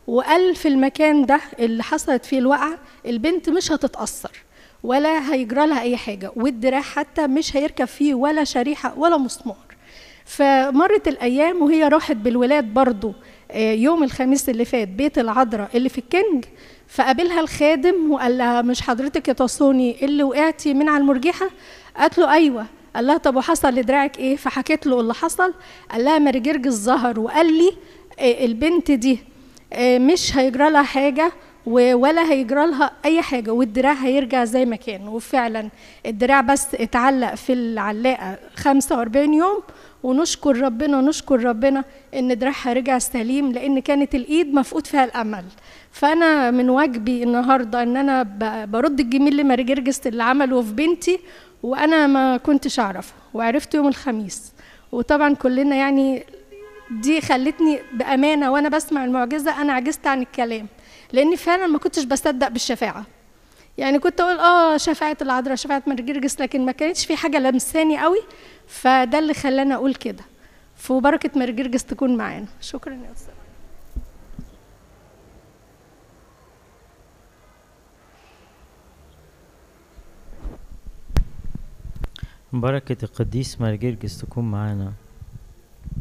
وقال في المكان ده اللي حصلت فيه الوقعة البنت مش هتتأثر ولا هيجرى لها أي حاجة والدراع حتى مش هيركب فيه ولا شريحة ولا مسمار فمرت الأيام وهي راحت بالولاد برضو آه، يوم الخميس اللي فات بيت العذراء اللي في الكنج فقابلها الخادم وقال لها مش حضرتك يا تصوني اللي وقعتي من على المرجحة قالت له أيوة قال لها طب وحصل لدراعك ايه فحكيت له اللي حصل قال لها مرجرجس ظهر وقال لي آه، البنت دي آه، مش هيجرى لها حاجه و- ولا هيجرى لها اي حاجه والدراع هيرجع زي ما كان وفعلا الدراع بس اتعلق في العلاقه 45 يوم ونشكر ربنا نشكر ربنا ان دراعها رجع سليم لان كانت الايد مفقود فيها الامل فانا من واجبي النهارده ان انا ب- برد الجميل لماري جرجس اللي عمله في بنتي وانا ما كنتش اعرفه وعرفت يوم الخميس وطبعا كلنا يعني دي خلتني بامانه وانا بسمع المعجزه انا عجزت عن الكلام لاني فعلا ما كنتش بصدق بالشفاعه يعني كنت اقول اه شفاعه العذراء شفاعه مرجرجس لكن ما كانتش في حاجه لمساني قوي فده اللي خلاني اقول كده فبركه مرجرجس تكون معانا شكرا يا استاذ بركة القديس مارجرجس تكون معانا